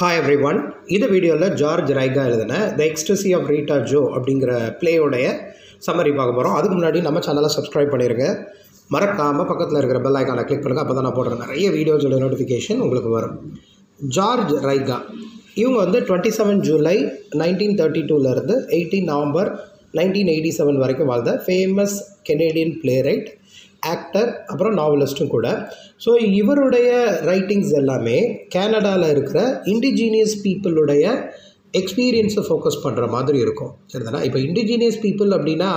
hi every one இந்த வீடியோவில் George Ryga எழுதின the ecstasy of Rita Joe அப்படிங்கிற பிளேயோடைய சம்மரி பார்க்க போகிறோம் அதுக்கு முன்னாடி நம்ம சேனலை சப்ஸ்கிரைப் பண்ணிடுங்க மறக்காமல் பக்கத்தில் இருக்கிற பெல் ஐக்கானை கிளிக் பண்ணுங்கள் அப்போ தான் நான் போடுற நிறைய வீடியோஸோட நோட்டிஃபிகேஷன் உங்களுக்கு வரும் ஜார்ஜ் ரைகா இவங்க வந்து twenty seven July nineteen thirty டூலேருந்து eighteen November nineteen eighty seven வரைக்கும் வாழ்ந்த famous Canadian playwright actor அப்புறம் நாவலிஸ்ட்டும் கூட ஸோ இவருடைய ரைட்டிங்ஸ் எல்லாமே கேனடாவில் இருக்கிற இண்டிஜீனியஸ் பீப்புளுடைய எக்ஸ்பீரியன்ஸை ஃபோக்கஸ் பண்ணுற மாதிரி இருக்கும் சரிதானா இப்போ இண்டிஜீனியஸ் பீப்புள் அப்படின்னா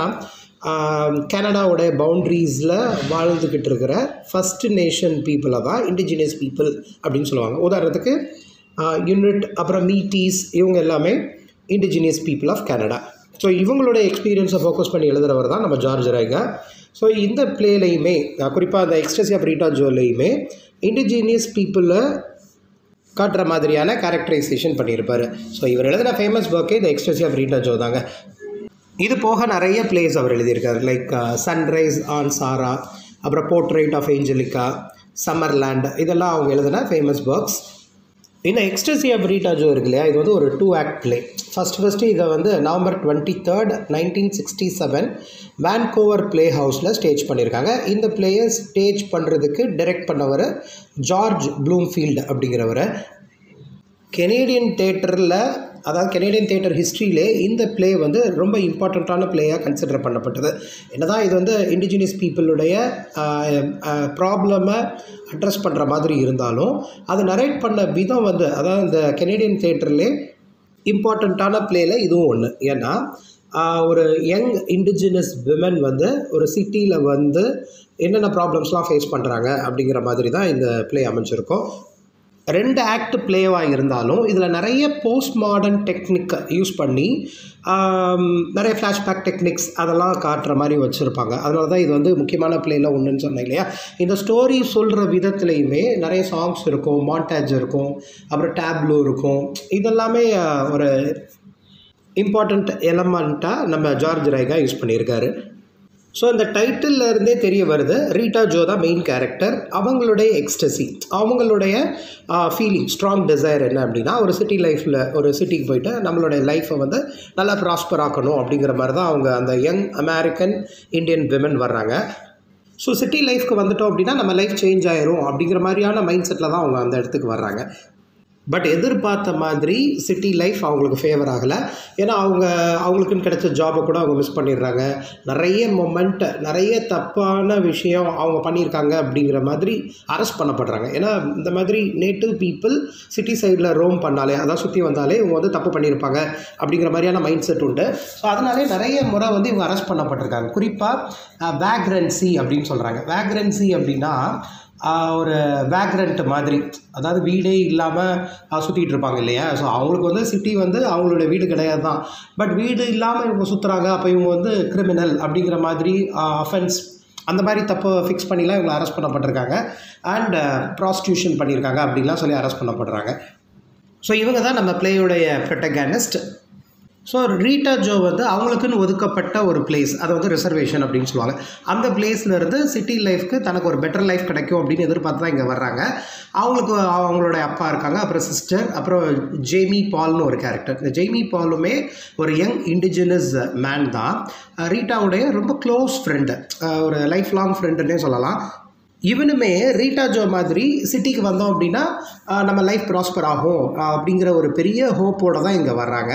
கனடாவோடைய பவுண்ட்ரிஸில் வாழ்ந்துக்கிட்டு இருக்கிற ஃபஸ்ட் நேஷன் பீப்புளை தான் இண்டிஜினியஸ் பீப்புள் அப்படின்னு சொல்லுவாங்க உதாரணத்துக்கு யூனிட் அப்புறம் மீட்டீஸ் இவங்க எல்லாமே indigenous people of Canada so இவங்களோட எக்ஸ்பீரியன்ஸை ஃபோக்கஸ் பண்ணி எழுதுகிறவர் தான் நம்ம ஜார்ஜ் ரைகா ஸோ இந்த பிளேலையுமே குறிப்பாக அந்த எக்ஸ்டசி ஆஃப் ரீட்டா ஜோலையுமே இண்டிஜீனியஸ் பீப்புளை காட்டுற மாதிரியான கேரக்டரைசேஷன் பண்ணியிருப்பார் ஸோ இவர் எழுதின ஃபேமஸ் ஒர்க்கே இந்த எக்ஸ்டசி ஆஃப் ரீட்டா ஜோ தாங்க இது போக நிறைய பிளேஸ் அவர் எழுதியிருக்காரு லைக் சன்ரைஸ் ஆன் சாரா அப்புறம் போர்ட்ரேட் ஆஃப் ஏஞ்சலிக்கா சம்மர்லேண்ட் இதெல்லாம் அவங்க எழுதின ஃபேமஸ் ஒர்க்ஸ் இந்த எக்ஸ்டசி ஆஃப் ரீட்டா ஜோ இருக்கு இல்லையா இது வந்து ஒரு two act play first first இதை வந்து November twenty third nineteen sixty seven Vancouver play ஹவுஸில் ஸ்டேஜ் பண்ணியிருக்காங்க இந்த பிளேயை ஸ்டேஜ் பண்ணுறதுக்கு டைரக்ட் பண்ணவர் ஜார்ஜ் ப்ளூம்ஃபீல்டு அப்படிங்கிறவர் கெனேடியன் தேட்டரில் அதாவது கெனேடியன் தேட்டர் ஹிஸ்ட்ரியிலே இந்த பிளே வந்து ரொம்ப இம்பார்ட்டண்ட்டான பிளேயாக கன்சிடர் பண்ணப்பட்டது என்னதான் இது வந்து இண்டிஜினியஸ் பீப்புளுடைய ப்ராப்ளமை அட்ரஸ் பண்ணுற மாதிரி இருந்தாலும் அது நரேட் பண்ண விதம் வந்து அதாவது இந்த கெனேடியன் தேட்டர்லே இம்பார்ட்டண்ட்டான பிளேயில் இதுவும் ஒன்று ஏன்னா ஒரு யங் இண்டிஜினஸ் விமன் வந்து ஒரு சிட்டியில் வந்து என்னென்ன ப்ராப்ளம்ஸ்லாம் ஃபேஸ் பண்ணுறாங்க அப்படிங்கிற மாதிரி தான் இந்த பிளே அமைஞ்சிருக்கும் ரெண்டு ஆக்ட் பிளேவாக இருந்தாலும் இதில் நிறைய போஸ்ட் மாடர்ன் டெக்னிக்கை யூஸ் பண்ணி நிறைய ஃப்ளாஷ்பேக் டெக்னிக்ஸ் அதெல்லாம் காட்டுற மாதிரி வச்சுருப்பாங்க அதனால தான் இது வந்து முக்கியமான பிளேயில் ஒன்றுன்னு சொன்னேன் இல்லையா இந்த ஸ்டோரி சொல்கிற விதத்துலேயுமே நிறைய சாங்ஸ் இருக்கும் மாண்டாஜ் இருக்கும் அப்புறம் டேப்லோ இருக்கும் இதெல்லாமே ஒரு இம்பார்ட்டண்ட் எலமெண்ட்டாக நம்ம ஜார்ஜ் ரைகா யூஸ் பண்ணியிருக்காரு ஸோ இந்த டைட்டில் இருந்தே தெரிய வருது ரீட்டா ஜோ தான் மெயின் கேரக்டர் அவங்களுடைய எக்ஸ்டசி அவங்களுடைய ஃபீலிங் ஸ்ட்ராங் டிசைர் என்ன அப்படின்னா ஒரு சிட்டி லைஃப்பில் ஒரு சிட்டிக்கு போயிட்டு நம்மளுடைய லைஃப்பை வந்து நல்லா ப்ராஸ்பர் ஆக்கணும் அப்படிங்கிற மாதிரி தான் அவங்க அந்த யங் அமெரிக்கன் இந்தியன் விமன் வர்றாங்க ஸோ சிட்டி லைஃப்க்கு வந்துட்டோம் அப்படின்னா நம்ம லைஃப் சேஞ்ச் ஆயிரும் அப்படிங்கிற மாதிரியான மைண்ட் செட்டில் தான் அவங்க அந்த இடத்துக்கு வர்றாங்க பட் எதிர்பார்த்த மாதிரி சிட்டி லைஃப் அவங்களுக்கு ஃபேவர் ஆகலை ஏன்னா அவங்க அவங்களுக்குன்னு கிடைச்ச ஜாபை கூட அவங்க மிஸ் பண்ணிடுறாங்க நிறைய மொமெண்ட்டை நிறைய தப்பான விஷயம் அவங்க பண்ணியிருக்காங்க அப்படிங்கிற மாதிரி அரெஸ்ட் பண்ணப்படுறாங்க ஏன்னா இந்த மாதிரி நேட்டிவ் பீப்புள் சிட்டி சைடில் ரோம் பண்ணாலே அதான் சுற்றி வந்தாலே இவங்க வந்து தப்பு பண்ணியிருப்பாங்க அப்படிங்கிற மாதிரியான மைண்ட் செட் உண்டு ஸோ அதனாலே நிறைய முறை வந்து இவங்க அரெஸ்ட் பண்ணப்பட்டிருக்காங்க குறிப்பாக வேக்ரன்சி அப்படின்னு சொல்கிறாங்க வேக்ரன்சி அப்படின்னா ஒரு வேக்ரண்ட் மாதிரி அதாவது வீடே இல்லாமல் சுற்றிட்டு இருப்பாங்க இல்லையா ஸோ அவங்களுக்கு வந்து சிட்டி வந்து அவங்களோட வீடு கிடையாது தான் பட் வீடு இல்லாமல் இவங்க சுற்றுறாங்க அப்போ இவங்க வந்து கிரிமினல் அப்படிங்கிற மாதிரி அஃபென்ஸ் அந்த மாதிரி தப்பு ஃபிக்ஸ் பண்ணிலாம் இவங்களை அரெஸ்ட் பண்ணப்பட்டிருக்காங்க அண்ட் ப்ராஸ்டியூஷன் பண்ணியிருக்காங்க அப்படின்லாம் சொல்லி அரெஸ்ட் பண்ணப்படுறாங்க ஸோ இவங்க தான் நம்ம பிளேயோடைய ப்ரொட்டகானிஸ்ட் ஸோ ரீட்டா ஜோ வந்து அவங்களுக்குன்னு ஒதுக்கப்பட்ட ஒரு பிளேஸ் அதை வந்து ரிசர்வேஷன் அப்படின்னு சொல்லுவாங்க அந்த பிளேஸ்லேருந்து சிட்டி லைஃப்க்கு தனக்கு ஒரு பெட்டர் லைஃப் கிடைக்கும் அப்படின்னு எதிர்பார்த்து தான் இங்கே வர்றாங்க அவங்களுக்கு அவங்களோட அப்பா இருக்காங்க அப்புறம் சிஸ்டர் அப்புறம் ஜேமி பால்னு ஒரு கேரக்டர் இந்த ஜேமி பாலுமே ஒரு யங் இண்டிஜினஸ் மேன் தான் ரீட்டாவுடைய ரொம்ப க்ளோஸ் ஃப்ரெண்டு ஒரு லைஃப் லாங் ஃப்ரெண்டுன்னே சொல்லலாம் இவனுமே ரீட்டா ஜோ மாதிரி சிட்டிக்கு வந்தோம் அப்படின்னா நம்ம லைஃப் ப்ராஸ்பர் ஆகும் அப்படிங்கிற ஒரு பெரிய ஹோப்போடு தான் இங்கே வர்றாங்க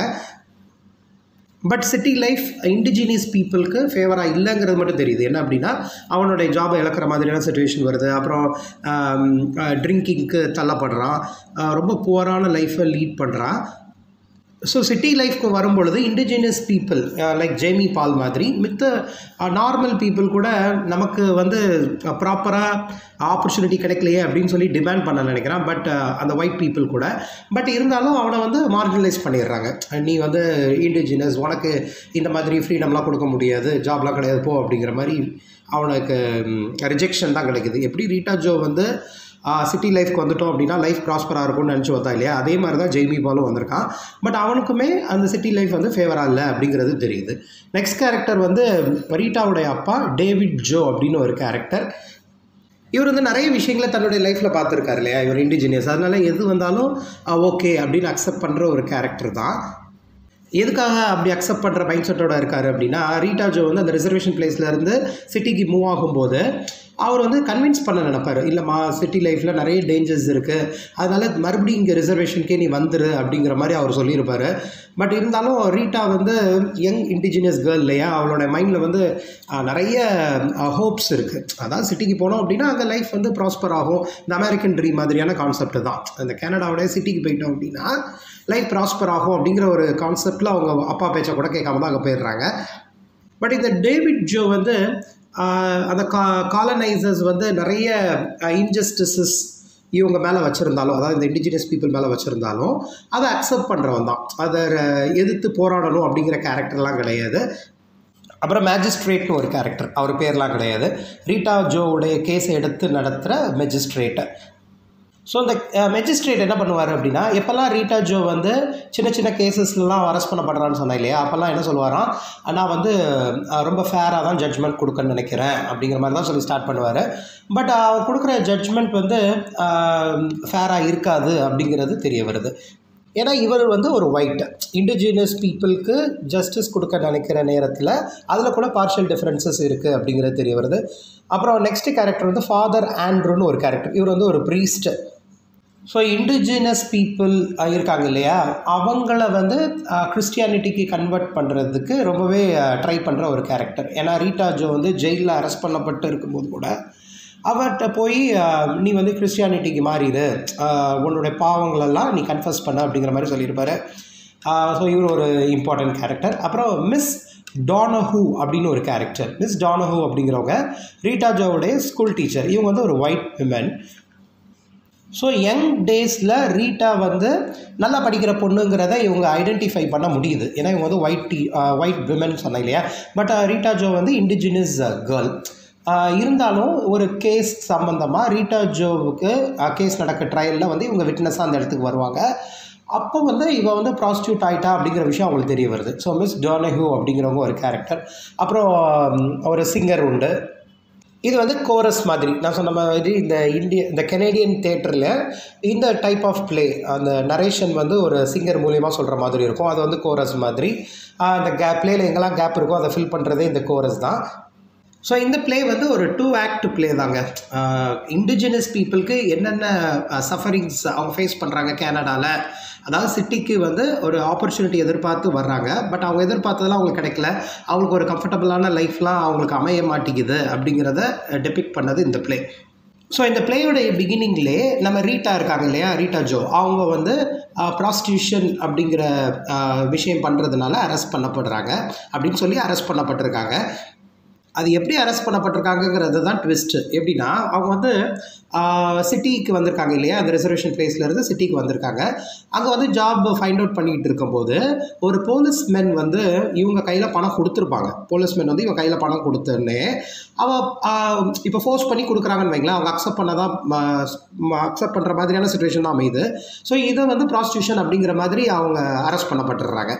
பட் சிட்டி லைஃப் இண்டிஜினியஸ் பீப்புளுக்கு ஃபேவராக இல்லைங்கிறது மட்டும் தெரியுது என்ன அப்படின்னா அவனுடைய ஜாபை இழக்கிற மாதிரியான சுச்சுவேஷன் வருது அப்புறம் ட்ரிங்கிங்க்கு தள்ளப்படுறான் ரொம்ப புவரான லைஃப்பை லீட் பண்ணுறான் ஸோ சிட்டி லைஃப்க்கு வரும்பொழுது indigenous people like Jamie Paul மாதிரி மித்த நார்மல் பீப்புள் கூட நமக்கு வந்து ப்ராப்பராக ஆப்பர்ச்சுனிட்டி கிடைக்கலையே அப்படின்னு சொல்லி டிமாண்ட் பண்ண நினைக்கிறான் பட் அந்த ஒயிட் பீப்புள் கூட பட் இருந்தாலும் அவனை வந்து மார்ஜினலைஸ் பண்ணிடுறாங்க நீ வந்து இண்டிஜினஸ் உனக்கு இந்த மாதிரி ஃப்ரீடம்லாம் கொடுக்க முடியாது ஜாப்லாம் கிடையாது போ அப்படிங்கிற மாதிரி அவனுக்கு ரிஜெக்ஷன் தான் கிடைக்குது எப்படி ரீட்டா ஜோ வந்து சிட்டி லைஃப்க்கு வந்துட்டோம் அப்படின்னா லைஃப் ப்ராஸ்பராக இருக்கும்னு நினச்சி வந்தா இல்லையா அதே மாதிரி தான் ஜெய்மி பாலும் வந்திருக்கான் பட் அவனுக்குமே அந்த சிட்டி லைஃப் வந்து ஃபேவராக இல்லை அப்படிங்கிறது தெரியுது நெக்ஸ்ட் கேரக்டர் வந்து ரீட்டாவுடைய அப்பா டேவிட் ஜோ அப்படின்னு ஒரு கேரக்டர் இவர் வந்து நிறைய விஷயங்களை தன்னுடைய லைஃப்பில் பார்த்துருக்காரு இல்லையா இவர் இண்டிஜினியஸ் அதனால எது வந்தாலும் ஓகே அப்படின்னு அக்செப்ட் பண்ணுற ஒரு கேரக்டர் தான் எதுக்காக அப்படி அக்செப்ட் பண்ணுற மைண்ட் செட்டோட இருக்காரு அப்படின்னா ரீட்டா ஜோ வந்து அந்த ரிசர்வேஷன் பிளேஸ்லேருந்து சிட்டிக்கு மூவ் ஆகும்போது அவர் வந்து கன்வின்ஸ் பண்ண நினைப்பார் இல்லைம்மா சிட்டி லைஃப்பில் நிறைய டேஞ்சர்ஸ் இருக்குது அதனால் மறுபடியும் இங்கே ரிசர்வேஷனுக்கே நீ வந்துரு அப்படிங்கிற மாதிரி அவர் சொல்லியிருப்பார் பட் இருந்தாலும் ரீட்டா வந்து யங் இண்டிஜினியஸ் கேர்ள் இல்லையா அவளோட மைண்டில் வந்து ஆஹ், நிறைய ஹோப்ஸ் இருக்குது அதான் சிட்டிக்கு போனோம் அப்படின்னா அங்கே லைஃப் வந்து ப்ராஸ்பர் ஆகும் இந்த அமெரிக்கன் ட்ரீம் மாதிரியான கான்செப்ட் தான் அந்த கனடாவோட சிட்டிக்கு போயிட்டோம் அப்படின்னா லைஃப் ப்ராஸ்பர் ஆகும் அப்படிங்கிற ஒரு கான்செப்டில் அவங்க அப்பா பேச்சை கூட கேட்காம தான் அங்கே போயிடுறாங்க பட் இந்த டேவிட் ஜோ வந்து ஆஹ், அந்த கா காலனைசர்ஸ் வந்து நிறைய இன்ஜஸ்டிசஸ் இவங்க மேலே வச்சுருந்தாலும் அதாவது இந்த இண்டிஜினியஸ் பீப்புள் மேலே வச்சுருந்தாலும் அதை அக்செப்ட் பண்ணுறவன் தான் அதை எதிர்த்து போராடணும் அப்படிங்கிற கேரக்டர்லாம் கிடையாது அப்புறம் மேஜிஸ்ட்ரேட்னு ஒரு கேரக்டர் அவர் பேர்லாம் கிடையாது ரீட்டா ஜோவுடைய கேஸை எடுத்து நடத்துகிற மேஜிஸ்ட்ரேட்டு ஸோ இந்த மெஜிஸ்ட்ரேட் என்ன பண்ணுவார் அப்படின்னா எப்போல்லாம் ரீட்டா ஜோ வந்து சின்ன சின்ன கேசஸ்லாம் அரெஸ்ட் பண்ணப்படுறான்னு சொன்னேன் இல்லையா அப்போல்லாம் என்ன சொல்லுவாராம் நான் வந்து அஹ், ரொம்ப ஃபேராக தான் ஜட்ஜ்மெண்ட் கொடுக்கன்னு நினைக்கிறேன் அப்படிங்கிற மாதிரி தான் சொல்லி ஸ்டார்ட் பண்ணுவார் பட் அவர் கொடுக்குற ஜட்ஜ்மெண்ட் வந்து ஃபேராக இருக்காது அப்படிங்கிறது தெரிய வருது ஏன்னா இவர் வந்து ஒரு ஒயிட் இண்டிஜினியஸ் பீப்புளுக்கு ஜஸ்டிஸ் கொடுக்க நினைக்கிற நேரத்தில் அதில் கூட பார்ஷியல் டிஃப்ரென்சஸ் இருக்குது அப்படிங்கிறது தெரிய வருது அப்புறம் நெக்ஸ்ட் கேரக்டர் வந்து ஃபாதர் ஆண்ட்ரூன்னு ஒரு கேரக்டர் இவர் வந்து ஒரு ப்ரீஸ்ட் ஸோ இண்டிஜினஸ் பீப்புள் இருக்காங்க இல்லையா அவங்கள வந்து கிறிஸ்டியானிட்டிக்கு கன்வெர்ட் பண்ணுறதுக்கு ரொம்பவே ட்ரை பண்ணுற ஒரு கேரக்டர் ஏன்னா ரீட்டா ஜோ வந்து ஜெயிலில் அரெஸ்ட் பண்ணப்பட்டு இருக்கும்போது கூட அவர்கிட்ட போய் அஹ், நீ வந்து கிறிஸ்டியானிட்டிக்கு மாறிடு அஹ், உன்னுடைய பாவங்களெல்லாம் நீ கன்ஃபஸ் பண்ண அப்படிங்கிற மாதிரி சொல்லியிருப்பாரு ஸோ இவர் ஒரு இம்பார்ட்டன்ட் கேரக்டர் அப்புறம் மிஸ் டானஹூ அப்படின்னு ஒரு கேரக்டர் மிஸ் டானஹூ அப்படிங்கிறவங்க ரீட்டா ஜோவுடைய ஸ்கூல் டீச்சர் இவங்க வந்து ஒரு ஒயிட் விமன் ஸோ யங் டேஸில் ரீட்டா வந்து நல்லா படிக்கிற பொண்ணுங்கிறத இவங்க ஐடென்டிஃபை பண்ண முடியுது ஏன்னா இவங்க வந்து ஒயிட் டி ஒயிட் விமன் சொன்னேன் இல்லையா பட் ரீட்டா ஜோ வந்து இண்டிஜினியஸ் கேர்ள் இருந்தாலும் ஒரு கேஸ் சம்மந்தமாக ரீட்டா ஜோவுக்கு கேஸ் நடக்க ட்ரையலில் வந்து இவங்க விட்னஸாக அந்த இடத்துக்கு வருவாங்க அப்போ வந்து இவ வந்து ப்ராஸ்டியூட் ஆயிட்டா அப்படிங்கிற விஷயம் அவங்களுக்கு தெரிய வருது ஸோ மிஸ் டோனஹூ அப்படிங்கிறவங்க ஒரு கேரக்டர் அப்புறம் ம், ஒரு சிங்கர் உண்டு இது வந்து கோரஸ் மாதிரி நான் சொன்ன மாதிரி இந்த இந்திய இந்த கெனேடியன் தேட்டரில் இந்த டைப் ஆஃப் ப்ளே அந்த நரேஷன் வந்து ஒரு சிங்கர் மூலியமாக சொல்கிற மாதிரி இருக்கும் அது வந்து கோரஸ் மாதிரி ஆஹ் அந்த கேப் ப்ளேயில் எங்கெல்லாம் கேப் இருக்கோ அதை ஃபில் பண்ணுறதே இந்த கோரஸ் தான் ஸோ இந்த ப்ளே வந்து ஒரு டூ ஆக்ட் ப்ளே தாங்க இண்டிஜினஸ் பீப்புளுக்கு என்னென்ன சஃபரிங்ஸ் அவங்க ஃபேஸ் பண்ணுறாங்க கேனடாவில் அதாவது சிட்டிக்கு வந்து ஒரு ஆப்பர்ச்சுனிட்டி எதிர்பார்த்து வர்றாங்க பட் அவங்க எதிர்பார்த்ததெல்லாம் அவங்களுக்கு கிடைக்கல அவங்களுக்கு ஒரு கம்ஃபர்டபுளான லைஃப்லாம் அவங்களுக்கு அமைய மாட்டேங்குது அப்படிங்கிறத டெபிக் பண்ணது இந்த ப்ளே ஸோ இந்த பிளேயோடைய பிகினிங்லே நம்ம ரீட்டா இருக்காங்க இல்லையா ரீட்டா ஜோ அவங்க வந்து ப்ராஸ்டியூஷன் அப்படிங்கிற ஆஹ், விஷயம் பண்ணுறதுனால அரெஸ்ட் பண்ணப்படுறாங்க அப்படின்னு சொல்லி அரெஸ்ட் பண்ணப்பட்டிருக்காங்க அது எப்படி அரெஸ்ட் பண்ணப்பட்டிருக்காங்கங்கிறது தான் ட்விஸ்ட்டு எப்படின்னா அவங்க வந்து சிட்டிக்கு வந்திருக்காங்க இல்லையா அந்த ரிசர்வேஷன் பிளேஸ்லேருந்து சிட்டிக்கு வந்திருக்காங்க அங்கே வந்து ஜாப் ஃபைண்ட் அவுட் பண்ணிக்கிட்டு இருக்கும்போது ஒரு போலீஸ் மென் வந்து இவங்க கையில் பணம் கொடுத்துருப்பாங்க போலீஸ் மென் வந்து இவங்க கையில் பணம் கொடுத்தோன்னே அவ இப்போ ஃபோர்ஸ் பண்ணி கொடுக்குறாங்கன்னு வைங்களேன் அவங்க அக்செப்ட் பண்ண தான் அக்செப்ட் பண்ணுற மாதிரியான சுச்சுவேஷன் தான் அமையுது ஸோ இதை வந்து ப்ராஸ்டியூஷன் அப்படிங்கிற மாதிரி அவங்க அரெஸ்ட் பண்ணப்பட்டுடுறாங்க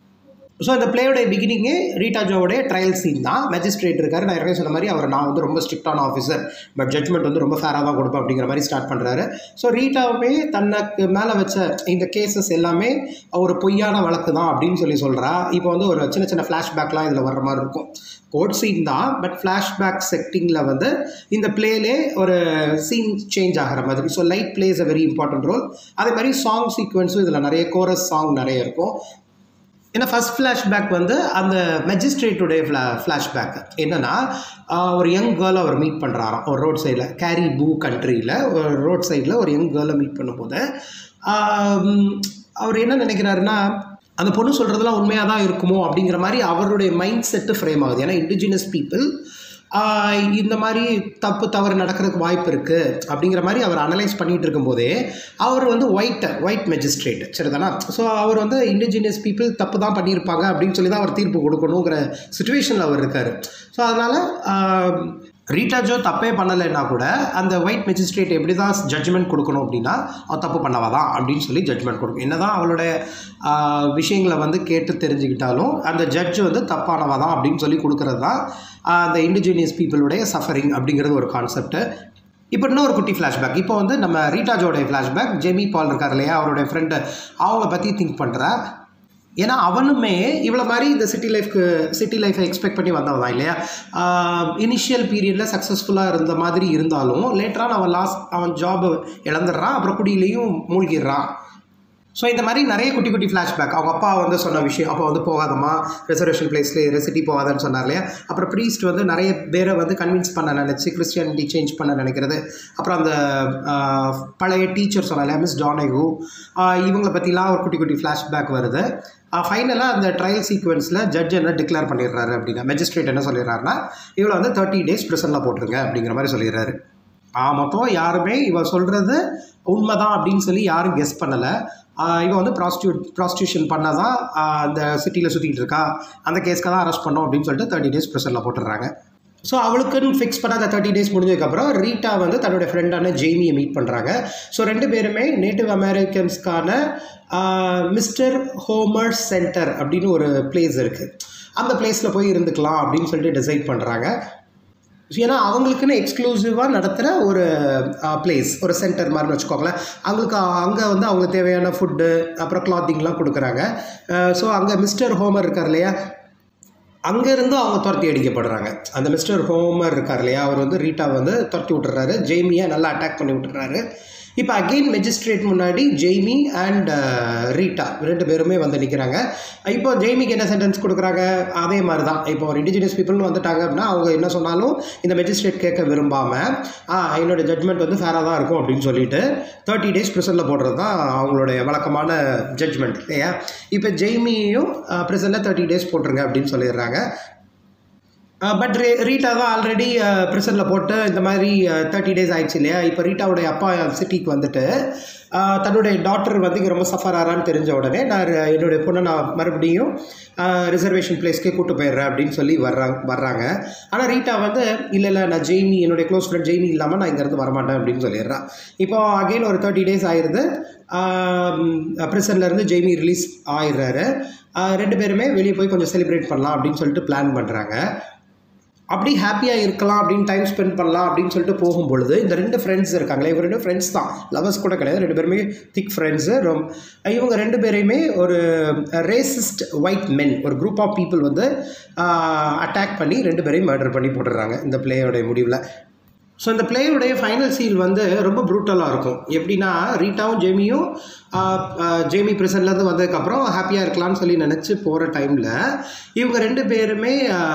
ஸோ இந்த பிளேயோடைய பிகினிங்கே ரீட்டா ஜோவுடைய ட்ரையல் சீன் தான் மேஜிஸ்ட்ரேட் இருக்காரு நான் ஏற்கனவே சொன்ன மாதிரி அவர் நான் வந்து ரொம்ப ஸ்ட்ரிக்டான ஆஃபீஸர் பட் ஜட்மெண்ட் வந்து ரொம்ப ஃபேராக தான் கொடுப்பேன் அப்படிங்கிற மாதிரி ஸ்டார்ட் பண்ணுறாரு ஸோ ரீட்டாவுமே தனக்கு மேலே வச்ச இந்த கேசஸ் எல்லாமே ஒரு பொய்யான வழக்கு தான் அப்படின்னு சொல்லி சொல்கிறா இப்போ வந்து ஒரு சின்ன சின்ன ஃப்ளாஷ்பேக்லாம் இதில் வர்ற மாதிரி இருக்கும் கோட் சீன் தான் பட் ஃப்ளாஷ்பேக் செட்டிங்கில் வந்து இந்த பிளேலே ஒரு சீன் சேஞ்ச் ஆகிற மாதிரி so light plays a very important role அதே மாதிரி சாங் சீக்வன்ஸும் இதில் நிறைய கோரஸ் சாங் நிறைய இருக்கும் ஏன்னா ஃபர்ஸ்ட் ஃப்ளாஷ்பேக் வந்து அந்த மெஜிஸ்ட்ரேட்டுடைய ஃப்ளா ஃப்ளாஷ்பேக் என்னென்னா ஒரு யங் கேர்ளை அவர் மீட் பண்ணுறாராம் ஒரு ரோட் சைடில் கேரி பூ கண்ட்ரியில் ஒரு ரோட் சைடில் ஒரு யங் கேர்ளை மீட் பண்ணும்போது ஆம், அவர் என்ன நினைக்கிறாருன்னா அந்த பொண்ணு சொல்கிறதெல்லாம் உண்மையாக தான் இருக்குமோ அப்படிங்கிற மாதிரி அவருடைய மைண்ட் செட்டு ஃப்ரேம் ஆகுது ஏன்னா இண்டிஜினஸ் பீப்புள் இந்த மாதிரி தப்பு தவறு நடக்கிறதுக்கு வாய்ப்பு இருக்குது அப்படிங்கிற மாதிரி அவர் அனலைஸ் பண்ணிகிட்டு இருக்கும்போதே அவர் வந்து ஒயிட் ஒயிட் மெஜிஸ்ட்ரேட் சரிதானா ஸோ அவர் வந்து இண்டிஜினியஸ் பீப்புள் தப்பு தான் பண்ணியிருப்பாங்க அப்படின்னு சொல்லி தான் அவர் தீர்ப்பு கொடுக்கணுங்கிற சுச்சுவேஷனில் அவர் இருக்கார் ஸோ அதனால் ரீட்டா ஜோ தப்பே பண்ணலைன்னா கூட அந்த ஒயிட் மெஜிஸ்ட்ரேட் எப்படி தான் ஜட்ஜ்மெண்ட் கொடுக்கணும் அப்படின்னா அவன் தப்பு பண்ணவா தான் அப்படின்னு சொல்லி ஜட்ஜ்மெண்ட் கொடுக்கும் என்ன தான் அவளுடைய ஆஹ், விஷயங்களை வந்து கேட்டு தெரிஞ்சுக்கிட்டாலும் அந்த ஜட்ஜ் வந்து தப்பானவா தான் அப்படின்னு சொல்லி கொடுக்கறது தான் ஆஹ், அந்த இண்டிஜினியஸ் பீப்புளுடைய சஃபரிங் அப்படிங்கிறது ஒரு கான்செப்ட்டு இப்போ இன்னொரு குட்டி ஃப்ளாஷ்பேக் இப்போ வந்து நம்ம ரீட்டாஜோடைய ஃப்ளாஷ்பேக் ஜெமி பால் இருக்கார் இல்லையா அவருடைய ஃப்ரெண்டு அவங்கள பற்றி திங்க் பண்ணுறா ஏன்னா அவனுமே இவ்வளோ மாதிரி இந்த சிட்டி லைஃப்க்கு சிட்டி லைஃப்பை எக்ஸ்பெக்ட் பண்ணி வந்தவன் தான் இல்லையா இனிஷியல் பீரியடில் சக்ஸஸ்ஃபுல்லாக இருந்த மாதிரி இருந்தாலும் லேட்டராக அவன் லாஸ்ட் அவன் ஜாப் இழந்துடுறான் அப்புறம் குடியிலையும் மூழ்கிடுறான் ஸோ இந்த மாதிரி நிறைய குட்டி குட்டி ஃப்ளாஷ்பேக் அவங்க அப்பா வந்து சொன்ன விஷயம் அப்போ வந்து போகாதம்மா ரிசர்வேஷன் பிளேஸ்லேயே ரெசிட்டி போகாதன்னு சொன்னார் இல்லையா அப்புறம் ப்ரீஸ்ட் வந்து நிறைய பேரை வந்து கன்வின்ஸ் பண்ண நினச்சி கிறிஸ்டியானிட்டி சேஞ்ச் பண்ண நினைக்கிறது அப்புறம் அந்த ஆஹ், பழைய டீச்சர் சொன்னால மிஸ் டானேகு இவங்களை பற்றிலாம் ஒரு குட்டி குட்டி ஃப்ளாஷ்பேக் வருது ஃபைனலாக அந்த ட்ரையல் சீக்வன்ஸில் ஜட்ஜ் என்ன டிக்ளேர் பண்ணிடுறாரு அப்படின்னா மெஜிஸ்ட்ரேட் என்ன சொல்லிடுறாருன்னா இவளை வந்து தேர்ட்டி டேஸ் ப்ரிசனில் போட்டுருங்க அப்படிங்கிற மாதிரி சொல்லிடுறாரு ஆ, மொத்தம் யாருமே இவ சொல்கிறது உண்மைதான் அப்படின்னு சொல்லி யாரும் கெஸ் பண்ணலை இவன் வந்து ப்ராஸ்டியூட் ப்ராஸ்டியூஷன் பண்ணால் தான் அந்த சிட்டியில் சுற்றிக்கிட்டு இருக்கா அந்த கேஸ்க்கு தான் அரெஸ்ட் பண்ணோம் அப்படின்னு சொல்லிட்டு தேர்ட்டி டேஸ் ப்ரெஷரில் போட்டுடுறாங்க ஸோ அவளுக்குன்னு ஃபிக்ஸ் பண்ண அந்த தேர்ட்டி டேஸ் முடிஞ்சதுக்கப்புறம் ரீட்டா வந்து தன்னோட ஃப்ரெண்டான ஜெய்மியை மீட் பண்ணுறாங்க ஸோ ரெண்டு பேருமே நேட்டிவ் அமெரிக்கன்ஸ்க்கான மிஸ்டர் ஹோமர் சென்டர் அப்படின்னு ஒரு பிளேஸ் இருக்குது அந்த பிளேஸில் போய் இருந்துக்கலாம் அப்படின்னு சொல்லிட்டு டிசைட் பண்ணுறாங்க ஏன்னா அவங்களுக்குன்னு எக்ஸ்க்ளூசிவாக நடத்துகிற ஒரு பிளேஸ் ஒரு சென்டர் மாதிரின்னு வச்சுக்கோங்களேன் அவங்களுக்கு அங்கே வந்து அவங்களுக்கு தேவையான ஃபுட்டு அப்புறம் கிளாத்திங்லாம் கொடுக்குறாங்க ஸோ அங்கே மிஸ்டர் ஹோமர் இருக்கார் இல்லையா அங்கேருந்து அவங்க துரத்தி அடிக்கப்படுறாங்க அந்த மிஸ்டர் ஹோமர் இருக்கார் இல்லையா அவர் வந்து ரீட்டா வந்து துரத்தி விட்டுறாரு ஜெய்மியை நல்லா அட்டாக் பண்ணி விட்டுறாரு இப்போ அகெயின் மெஜிஸ்ட்ரேட் முன்னாடி ஜெய்மி அண்ட் ரீட்டா ரெண்டு பேருமே வந்து நிற்கிறாங்க இப்போ ஜெய்மிக்கு என்ன சென்டென்ஸ் கொடுக்குறாங்க அதே மாதிரி தான் இப்போ ஒரு இண்டிஜினியஸ் பீப்புள்னு வந்துட்டாங்க அப்படின்னா அவங்க என்ன சொன்னாலும் இந்த மெஜிஸ்ட்ரேட் கேட்க விரும்பாமல் ஆ என்னோட ஜட்மெண்ட் வந்து ஃபேராக தான் இருக்கும் அப்படின்னு சொல்லிட்டு தேர்ட்டி டேஸ் ப்ரிசனில் போடுறது தான் அவங்களுடைய வழக்கமான ஜட்மெண்ட் இல்லையா இப்போ ஜெய்மியும் ப்ரிசனில் தேர்ட்டி டேஸ் போட்டுருங்க அப்படின்னு சொல்லிடுறாங்க பட் ரீ ரீட்டா தான் ஆல்ரெடி ப்ரிசனில் போட்டு இந்த மாதிரி தேர்ட்டி டேஸ் ஆயிடுச்சு இல்லையா இப்போ ரீட்டாவுடைய அப்பா சிட்டிக்கு வந்துட்டு அஹ், தன்னுடைய டாட்டர் வந்து இங்கே ரொம்ப சஃபர் ஆறான்னு தெரிஞ்ச உடனே நான் ர- என்னுடைய பொண்ணை நான் மறுபடியும் ரிசர்வேஷன் பிளேஸ்க்கே கூட்டு போயிடுறேன் அப்படின்னு சொல்லி வர்றாங்க வர்றாங்க ஆனால் ரீட்டா வந்து இல்லை இல்லை நான் ஜெய்மி என்னுடைய க்ளோஸ் ஃப்ரெண்ட் ஜெய்மி இல்லாமல் நான் இங்கேருந்து வரமாட்டேன் அப்படின்னு சொல்லிடுறான் இப்போ அகெயின் ஒரு தேர்ட்டி டேஸ் ஆயிடுது ப்ரிசன்லேருந்து ஜெய்மி ரிலீஸ் ஆயிடுறாரு ஆஹ் ரெண்டு பேருமே வெளியே போய் கொஞ்சம் செலிப்ரேட் பண்ணலாம் அப்படின்னு சொல்லிட்டு பிளான் பண்ணுறாங்க அப்படி ஹாப்பியாக இருக்கலாம் அப்படின்னு டைம் ஸ்பெண்ட் பண்ணலாம் அப்படின்னு சொல்லிட்டு போகும் பொழுது இந்த ரெண்டு ஃப்ரெண்ட்ஸ் இருக்காங்களே இவங்க ரெண்டு ஃப்ரெண்ட்ஸ் தான் லவர்ஸ் கூட கிடையாது ரெண்டு பேருமே திக் ஃப்ரெண்ட்ஸு ரொம் இவங்க ரெண்டு பேரையுமே ஒரு ரேசிஸ்ட் ஒயிட் மென் ஒரு குரூப் ஆஃப் பீப்புள் வந்து அட்டாக் பண்ணி ரெண்டு பேரையும் மர்டர் பண்ணி போட்டுடுறாங்க இந்த பிளேயோடைய முடிவில் ஸோ இந்த பிளேயுடைய ஃபைனல் சீல் வந்து ரொம்ப ப்ரூட்டலாக இருக்கும் எப்படின்னா ரீட்டாவும் ஜேமியும் ஆஹ், ஆஹ், ஜேமி ப்ரிசன்லேருந்து வந்ததுக்கப்புறம் ஹாப்பியாக இருக்கலாம்னு சொல்லி நினச்சி போகிற டைமில் இவங்க ரெண்டு பேருமே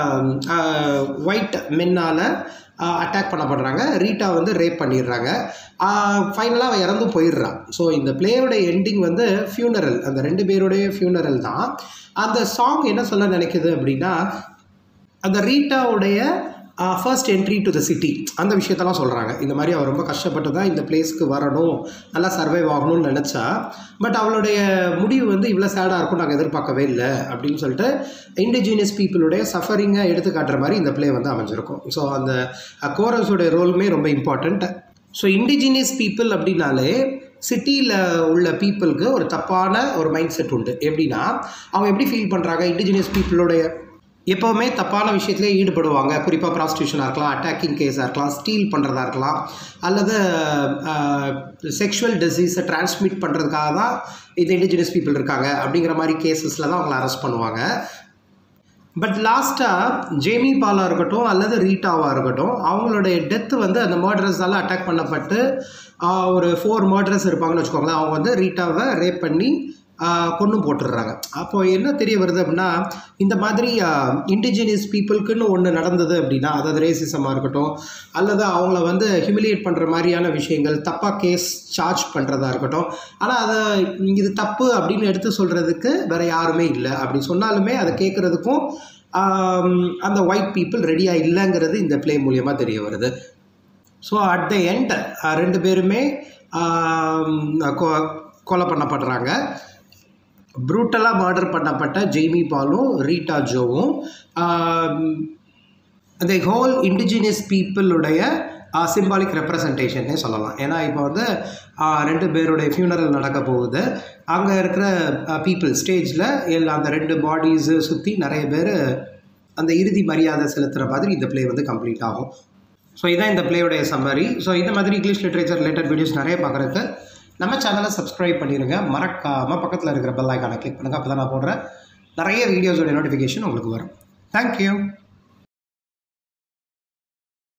ஒயிட் மென்னால் அட்டாக் பண்ணப்படுறாங்க ரீட்டா வந்து ரேப் பண்ணிடுறாங்க ஃபைனலாக அவன் இறந்து போயிடுறான் ஸோ இந்த பிளேயோட எண்டிங் வந்து ஃபியூனரல் அந்த ரெண்டு பேருடைய ஃபியூனரல் தான் அந்த சாங் என்ன சொல்ல நினைக்குது அப்படின்னா அந்த ரீட்டாவுடைய first entry to the city அந்த விஷயத்தெல்லாம் சொல்கிறாங்க இந்த மாதிரி அவள் ரொம்ப கஷ்டப்பட்டு தான் இந்த பிளேஸ்க்கு வரணும் நல்லா சர்வைவ் ஆகணும்னு நினச்சா பட் அவளுடைய முடிவு வந்து இவ்வளோ சேடாக இருக்கும் நாங்கள் எதிர்பார்க்கவே இல்லை அப்படின்னு சொல்லிட்டு இண்டிஜினியஸ் பீப்புளுடைய சஃபரிங்கை எடுத்து காட்டுற மாதிரி இந்த ப்ளே வந்து அமைஞ்சிருக்கும் ஸோ அந்த கோரஸோடைய ரோலுமே ரொம்ப இம்பார்ட்டண்ட் ஸோ இண்டிஜினியஸ் பீப்புள் அப்படின்னாலே சிட்டியில் உள்ள பீப்புளுக்கு ஒரு தப்பான ஒரு மைண்ட் செட் உண்டு எப்படின்னா அவங்க எப்படி ஃபீல் பண்ணுறாங்க இண்டிஜினியஸ் பீப்புளுடைய எப்போவுமே தப்பான விஷயத்திலே ஈடுபடுவாங்க குறிப்பாக ப்ராஸ்டியூஷனாக இருக்கலாம் அட்டாக்கிங் கேஸாக இருக்கலாம் ஸ்டீல் பண்ணுறதா இருக்கலாம் அல்லது செக்ஷுவல் டிசீஸை டிரான்ஸ்மிட் பண்ணுறதுக்காக தான் இந்த இண்டிஜினியஸ் பீப்புள் இருக்காங்க அப்படிங்கிற மாதிரி கேசஸில் தான் அவங்கள அரெஸ்ட் பண்ணுவாங்க பட் லாஸ்ட்டாக ஜேமி பாலாக இருக்கட்டும் அல்லது ரீட்டாவாக இருக்கட்டும் அவங்களுடைய டெத்து வந்து அந்த மர்டரஸால் அட்டாக் பண்ணப்பட்டு ஆஹ், ஒரு ஃபோர் மர்டரஸ் இருப்பாங்கன்னு வச்சுக்கோங்களேன் அவங்க வந்து ரீட்டாவை ரேப் பண்ணி கொண்டு போட்டுடுறாங்க அப்போ என்ன தெரிய வருது அப்படின்னா இந்த மாதிரி இண்டிஜினியஸ் பீப்புளுக்குன்னு ஒன்று நடந்தது அப்படின்னா அதாவது ரேசிசமாக இருக்கட்டும் அல்லது அவங்கள வந்து ஹியூமிலியேட் பண்ணுற மாதிரியான விஷயங்கள் தப்பாக கேஸ் சார்ஜ் பண்ணுறதா இருக்கட்டும் ஆனால் அதை இது தப்பு அப்படின்னு எடுத்து சொல்கிறதுக்கு வேற யாருமே இல்லை அப்படி சொன்னாலுமே அதை கேட்குறதுக்கும் அந்த ஒயிட் பீப்புள் ரெடியாக இல்லைங்கிறது இந்த ப்ளே மூலியமாக தெரிய வருது ஸோ அட் த எண்ட் ரெண்டு பேருமே ஆம், கொ- கொலை பண்ணப்படுறாங்க ப்ரூட்டலாக மர்டர் பண்ணப்பட்ட ஜெய்மி பாலும் ரீட்டா ஜோவும் அந்த ஹோல் இண்டிஜினியஸ் பீப்புளுடைய சிம்பாலிக் ரெப்ரசன்டேஷன்னே சொல்லலாம் ஏன்னா இப்போ வந்து ஆஹ், ரெண்டு பேருடைய ஃபியூனரல் நடக்க போகுது அங்கே இருக்கிற பீப்புள் ஸ்டேஜில் எல்லா அந்த ரெண்டு பாடிஸு சுற்றி நிறைய பேர் அந்த இறுதி மரியாதை செலுத்துகிற மாதிரி இந்த ப்ளே வந்து கம்ப்ளீட் ஆகும் ஸோ இதான் இந்த பிளேயோடைய சம்மரி ஸோ இந்த மாதிரி இங்கிலீஷ் லிட்ரேச்சர் ரிலேட்டட் வீடியோஸ் நிறைய பார்க்குறதுக்கு நம்ம சேனலை சப்ஸ்கிரைப் பண்ணிடுங்க மறக்காமல் பக்கத்தில் இருக்கிற பெல் ஐக்கானை கிளிக் பண்ணுங்கள் அப்போ தான் நான் போடுற நிறைய வீடியோஸோட நோட்டிஃபிகேஷன் உங்களுக்கு வரும் தேங்க்யூ